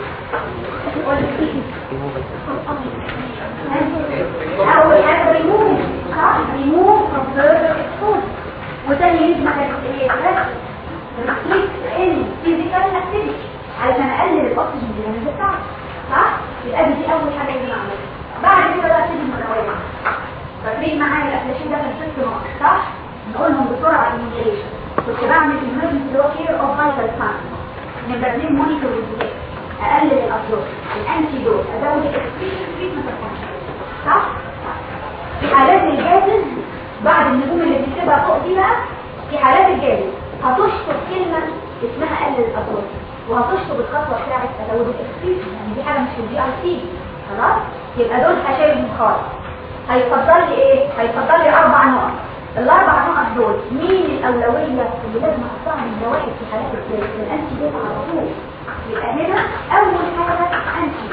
اول حاجه ريموف صح ريموف from further exposure وتاني نسمع ايه restrict any physical activity علشان اقلل الاكسجين اللي بتاعه صح يبقى دي اول حاجه اللي نعملها بعد كده بقى تيجي المراويه فاكرين معايا الافلاشين ده كان ست نقط صح نقولهم بسرعه ايميجريشن كنت بعمل emergency اللي هو care of vital signs نمبر 2 مونيتور اقلل الابزورب الانتي دوز ازود الاكسبريشن تريتمنت صح في حالات الجاهز بعد النجوم اللي بتكتبها فوق دي بقى في حالات الجاهز هتشطب كلمه اسمها قلل الابزورب وهتشطب الخطوه بتاعت ازود الاكسبريشن يعني دي حاجه مش في الجي ار سي خلاص يبقى دول هشايل خالص هيفضل لي ايه هيفضل لي اربع نقط الاربع نقط دول مين الاولويه اللي لازم احطها من واحد في حالات الجاهز الانتي دوز على طول يبقى هنا اول حاجة انتي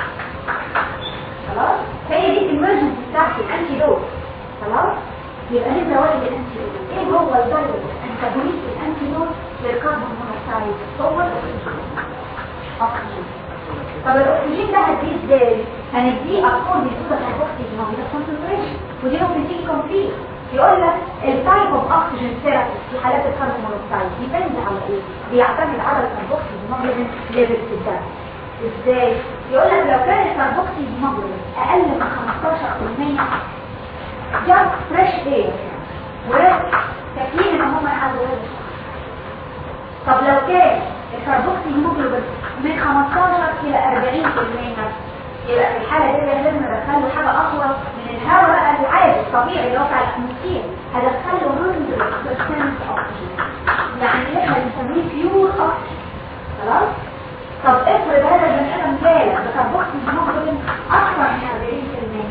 خلاص هي دي الامرجنسي بتاعت الانتي دوز خلاص يبقى نبدا واحد الانتي دوز ايه هو الدايركت انتاجونيست الانتي دوز للكربون مونوكسيد هو الاكسجين طب الاكسجين ده هديه ازاي هنديه اكورد لسوبر هايبوكسيجين موجوده كونسنتريشن ودي ممكن تيجي كومبليت يقول لك التايب اوف اوكسجين ثيرابي في حالات الكربون مونوكسيد ديبند على ايه بيعتمد على الكربوكسي هيموجلوبين ليفل في الدم ازاي يقول لك لو كان الكربوكسي هيموجلوبين اقل من 15% جاست فريش اير وكافيين ان هم يعالجوا طب لو كان الكربوكسي هيموجلوبين من 15 الى 40% يبقى في الحالة دي لازم ندخله حاجة أقوى من الهواء بقى العادي الطبيعي اللي هو بتاع الأتموسفير هدخله 100% أكسجين يعني اللي احنا بنسميه بيور أكسجين خلاص؟ طب افرض هذا البني آدم جالك بكربوكسي هيموجلوبين أكثر من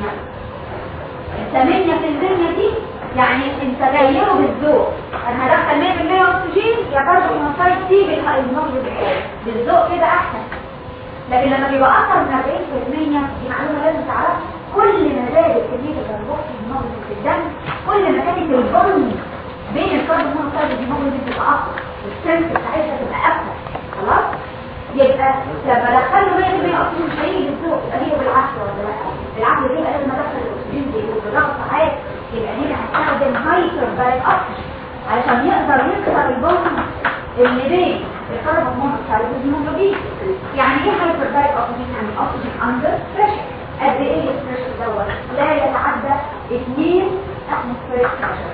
40% 8% دي يعني انت غيره بالذوق انا هدخل 100% اكسجين يا برضه المنطقه دي بالهيموجلوبين بالذوق كده احسن لكن لما بيبقى اكتر من 40% دي معلومه لازم تعرف كل ما زادت كميه الكربوكسي هيموجلوبين في الدم كل ما كانت البند بين الكربون مونوكسيد والهيموجلوبين تبقى اكتر السنس بتاعتها تبقى اكتر خلاص يبقى لما دخله 100% اكسجين مش هيجي بالذوق يبقى هي بالعكس ولا لا بالعكس دي يبقى لازم ادخل الاكسجين دي بضغط عالي يبقى هنا هستخدم هايبر بايت اكسجين علشان يقدر يكسر البوند اللي بين الكربون مونوكسيد والهيموجلوبين يعني ايه هايبر بايت اكسجين يعني اكسجين اندر بريشر قد ايه البريشر دوت لا يتعدى 2 اتموسفيريك بريشر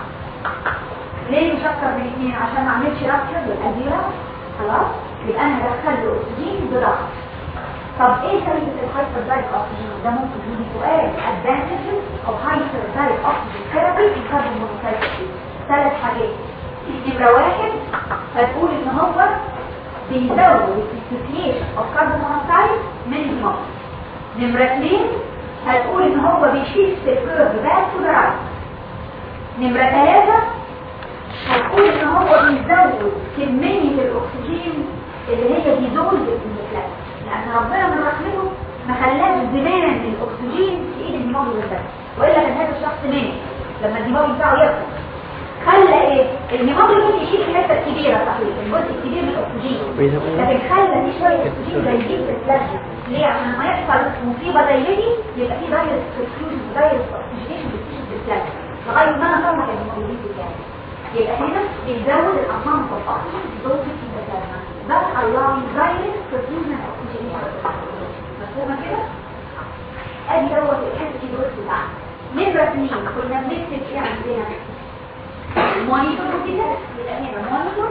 ليه مش اكتر من 2 عشان ما اعملش رابشر للاديره خلاص يبقى انا ادخل له اكسجين بضغط طب ايه فايده الهايبر بايت اكسجين ده ممكن يجي سؤال advantages of hyperbaric oxygen therapy في carbon monoxide ثلاث حاجات نمرة واحد هتقول ان هو بيزود السيتيشن اوف كاربون مونوكسيد من الماء نمرة اثنين هتقول ان هو بيشيل الكيرف باك تو ذا رايت نمرة ثلاثة هتقول ان هو بيزود كمية الاكسجين اللي هي ديزولد في البلاد لان ربنا من رحمته ما خلاش زمان الاكسجين في ايد الهيموجلوبين بس والا كان هذا الشخص مات لما الهيموجلوبين بتاعه يخلص خلى ايه الهيموجلوبين يشيل الحته الكبيره صحيح الجزء الكبير من الاكسجين لكن خلى دي شويه اكسجين زي في البلازما ليه عشان لما يحصل مصيبه زي دي يبقى في دايركت سيركيوشن دايركت اوكسجينيشن بتشيل في البلازما لغايه ما انا اطلع الهيموجلوبين بتاعي يبقى هنا بيزود الاماونت اوف اوكسجين دوز في البلازما بس allowing direct perfusion of oxygen مفهومه كده ادي دوت الحته دوت بتاعنا نمره اثنين كنا بنكتب ايه عندنا مونيتور كده يبقى هنا مونيتور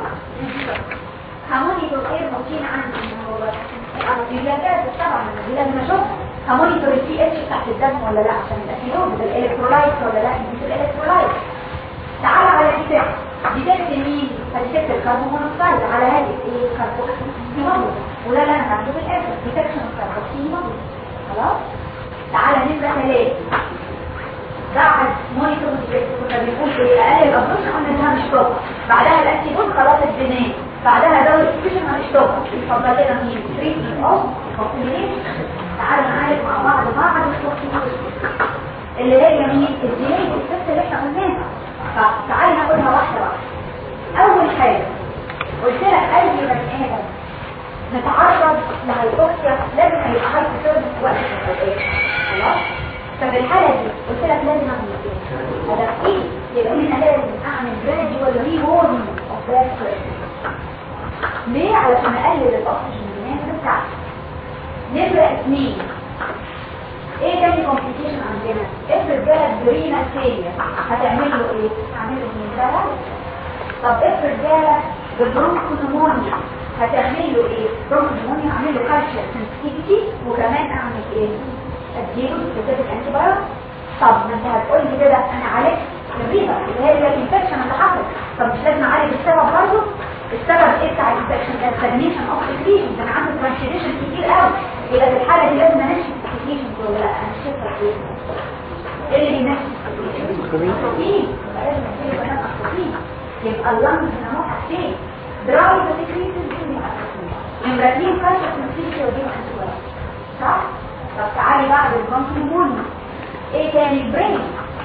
همونيتور ايه موجودين عندي ان هو الفيلاجات طبعا الفيلاج ما شوف همونيتور البي اتش بتاعت الدم ولا لا عشان يبقى في لود الالكترولايت ولا لا مش الالكترولايت تعال على الكتاب ديتكت مين هتكتب الكربون مونوكسيد على هذه ايه كربون ولا لا انا هكتب الاخر ديتكشن الكربون خلاص تعالى نمره ثلاثه بعد مونيتور كنا بنقول ايه اقل الابروش قلنا انها مش توب بعدها الانتيبوت خلاص الجنين بعدها دوري السبيشن مش توب اتفضل لنا مين تريتمنت اوف كومبليشن تعالوا نعالج مع بعض بعض الكومبليشن اللي هي مين الجنين والست اللي احنا قلناها فتعالي ناخدها واحده واحده اول حاجه قلت لك اي بني ادم نتعرض لهيبوكسيا لازم هيبقى هاي سيرفيس وقت الحالات خلاص ففي الحالة دي قلت لك لازم اعمل ايه هذا ايه يبقى انا لازم اعمل gradual rewarming of that person ليه علشان اقلل الاكسجين الناس بتاعتي نمرة اثنين ايه تاني كومبليكيشن عندنا افرض جالك برينا سيريا هتعمل له ايه هعمل له مين طب افرض جالك ببرونكونمونيا هتعمل له ايه برونكونمونيا هعمل له كالشيوم سنسيتيفيتي وكمان اعمل ايه اديله سبيسيفيك انتي بايوتيك طب ما انت هتقول لي كده انا عالجت الريبه اللي هي الانفكشن اللي حصل طب مش لازم اعالج السبب برضه السبب ايه بتاع الانفكشن ده ستاجنيشن اوف سكريشن ده انا عندي ترانسليشن كتير قوي يبقى في الحاله دي لازم انشف السكريشن ولا لا انشفها ايه ايه اللي بينشف السكريشن يبقى اللنج هنا هو حاجتين دراي سكريشن نمرة اتنين كاشف نسيتي ودي انتي صح؟ طب تعالي بعد البنكمون ايه تاني البرين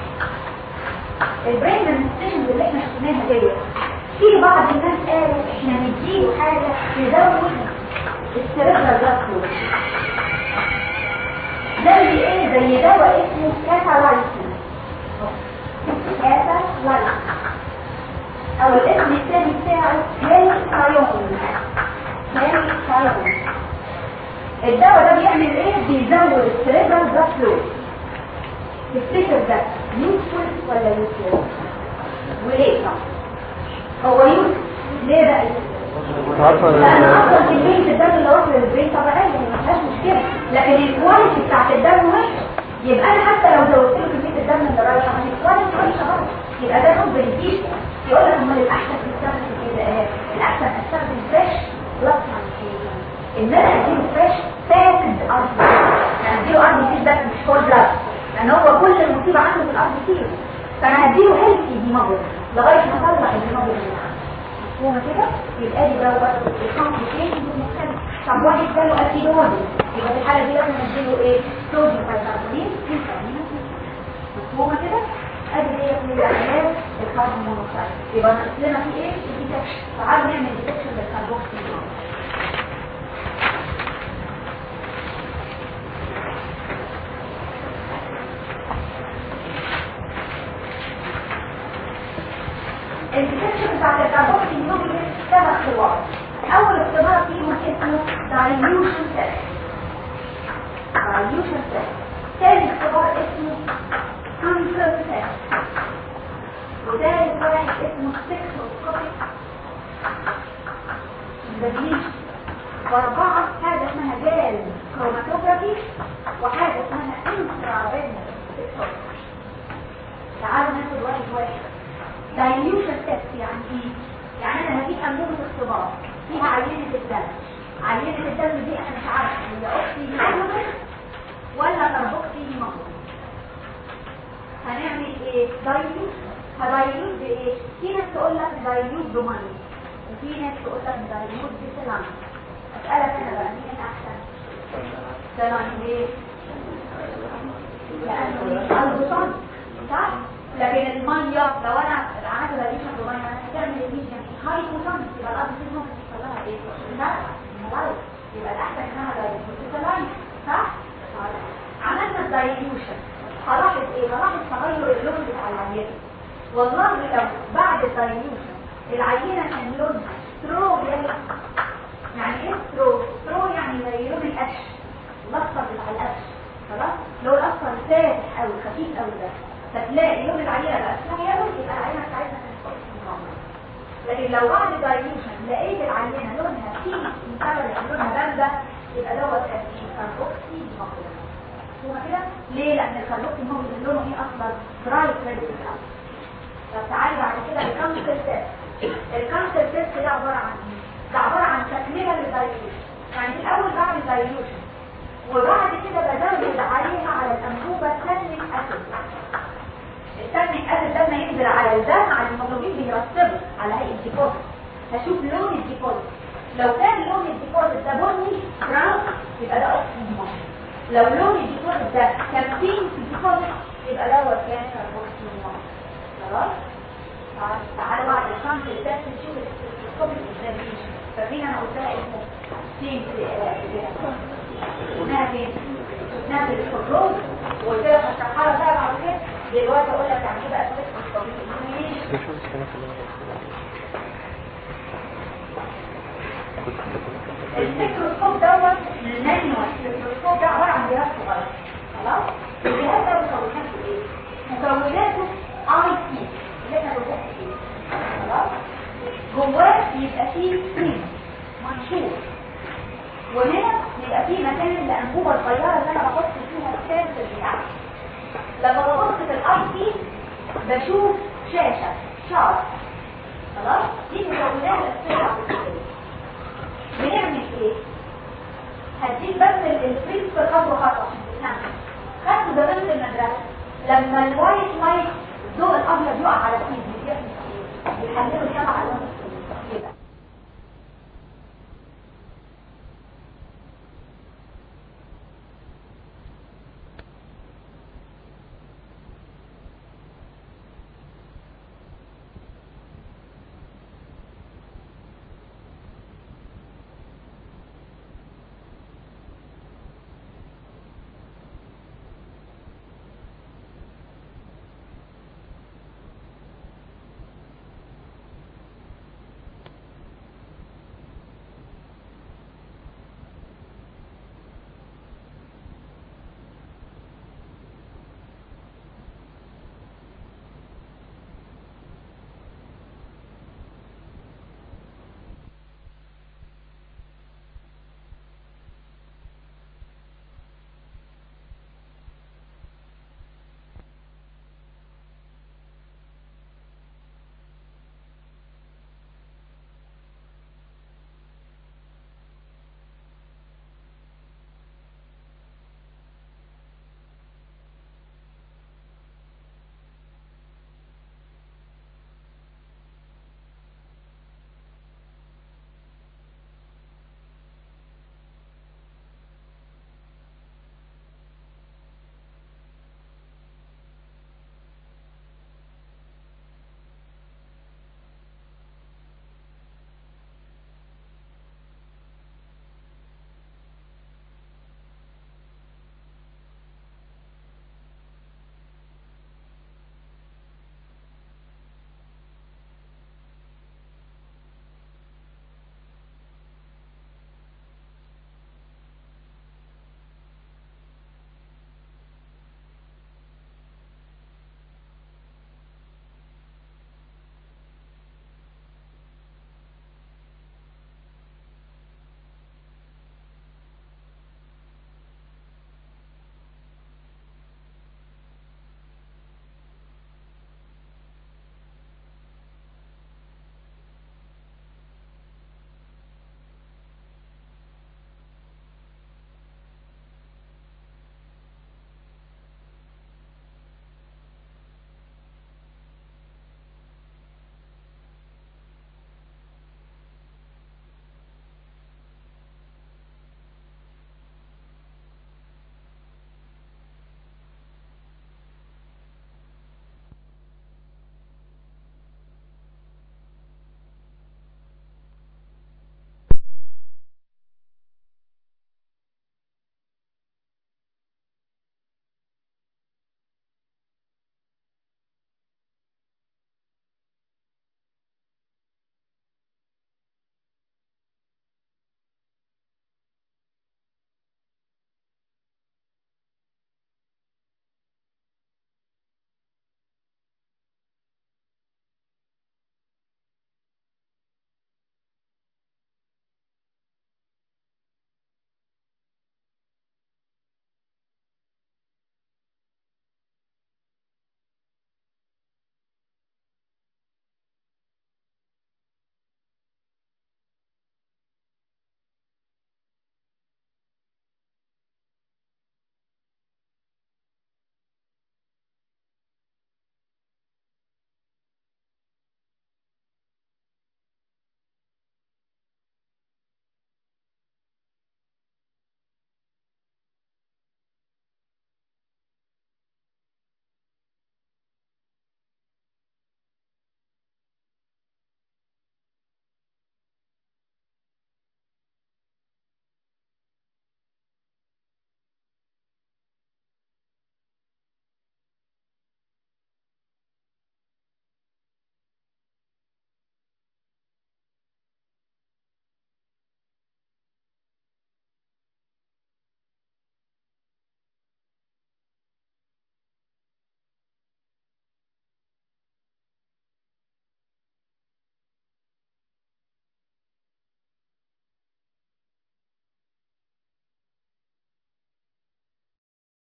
البرين المستشن اللي احنا شفناها ديت في بعض الناس قالوا احنا نديله حاجة تزود السيريبرال بلاد فلو زي ايه زي دواء اسمه كاتالايسين كاتالايسين او الاسم الثاني بتاعه هيلثايون هيلثايون الدواء ده بيعمل ايه بيزود السيريبرال بلاد فلو تفتكر ده يوسفول ولا يوسفول وليه صح هو يوسفول ليه بقى يوسفول لان اصلا كميه الدم اللي وصل للبرين طبيعيه ما فيهاش مشكله لكن الكواليتي بتاعت الدم وحشه يبقى انا حتى لو زودت له كميه الدم اللي رايحه عن الكواليتي وحشه برضه يبقى ده نوع بنفيش يقول لك امال الاحسن تستخدم كده ايه الاحسن استخدم فريش بلس ان انا اديله فريش فاسد ارض يعني اديله ارض كتير بس مش فول بلاد لان هو كل المصيبه عنده في الارض كتير فانا هديله هيلثي هيموجلوبين لغايه ما اطلع الهيموجلوبين مفهومه كده يبقى دي بقى برضه الكومبليكيشن المختلف طب واحد جاله اسيدوز يبقى في الحاله دي لازم نديله ايه صوديوم بايكربونات مفهومه كده ادي هي من العلاج الكربون مونوكسيد يبقى ناقص لنا في ايه الديتكشن تعالوا نعمل ديتكشن للكربون الديتكشن بتاعت الكاربوكسي نيوكليس ثلاث اختبار اول اختبار فيهم اسمه دايليوشن تيست دايليوشن تيست ثاني اختبار اسمه كونسل تيست وثالث واحد اسمه سبيكتروسكوبيك انفستيجيشن واربعه حاجه اسمها جال كروماتوجرافي وحاجه اسمها انفراريد سبيكتروسكوبي تعالوا ناخد واحد واحد دايليوشن تيست يعني ايه؟ يعني انا هجيب انبوبه اختبار فيها عينه الدم عينه الدم دي انا مش عارفه هي اختي هيموجلوبين ولا كربوكسي هيموجلوبين هنعمل ايه؟ دايليوت هدايليوت بايه؟ في ناس تقول لك دايليوت بميه وفي ناس تقول لك دايليوت بسلام اسالك انا بقى مين الاحسن؟ سلام ليه؟ لانه البطن صح؟ لكن الميه لو انا عملت دايليوشن بميه انا هتعمل ايه؟ هاي بطن يبقى الارض دي ممكن تحصل لها ايه؟ لا ملايك يبقى الاحسن انها دايليوت بسلام صح؟ عملنا الدايليوشن هلاحظ ايه؟ هلاحظ تغير اللون بتاع العينه والله لو بعد الدايليوشن العينه كان لونها سترو يعني ايه سترو؟ سترو يعني زي لون القش الاصفر بتاع القش خلاص؟ لو الاصفر فاتح قوي خفيف قوي ده فتلاقي لون العينه الاسمها يلون يبقى العينه بتاعتنا كانت لكن لو بعد الدايليوشن لقيت العينه لونها فيه مثلا لونها بامبا يبقى دوت كان كاربوكسي مقلوب هو كده ليه لان الكاربوكسي هو اللي لونه ايه اصلا برايت ريد طب تعالي بعد كده الكانسر تيست الكانسر تيست ده عباره عن ايه ده عباره عن تكمله للدايليوشن يعني في الاول بعمل دايليوشن وبعد كده بزود عليها على الانبوبه تانيك اسيد التانيك اسيد لما ينزل على الدم على الهيموجلوبين بيرسبه على هيئه ديبوزيت هشوف لون الديبوزيت لو كان لون الديبوزيت ده بني براون يبقى ده اوكسيد لو لون الديبوزيت ده كان فيه في الديبوزيت يبقى دوت كان كاربوكسيد خلاص تعالوا بعد الشمس التست نشوف السكوب الاكزامينشن فاكرين انا قلت لها اسمه فين في قلناها فين؟ قلناها في الكنترول وقلت لها هشرحها لها بقى بعد كده دلوقتي اقول لك يعني ايه بقى السكوب الاكزامينشن الميكروسكوب دوت النانو الميكروسكوب ده عباره عن جهاز صغير خلاص الجهاز ده مكوناته ايه؟ مكوناته اي سي اللي احنا بنقول فيه خلاص جواه يبقى فيه سكرين منشور وهنا يبقى فيه مكان لانبوبه صغيره اللي انا بحط فيها السنسور بتاعي لما ببص في الاي سي بشوف شاشه شارت خلاص دي مكونات الاساسيه بنعمل ايه هديك بس الفريز في خطوه خطوه عشان تفهم خدت زمان في المدرسه لما الوايت لايت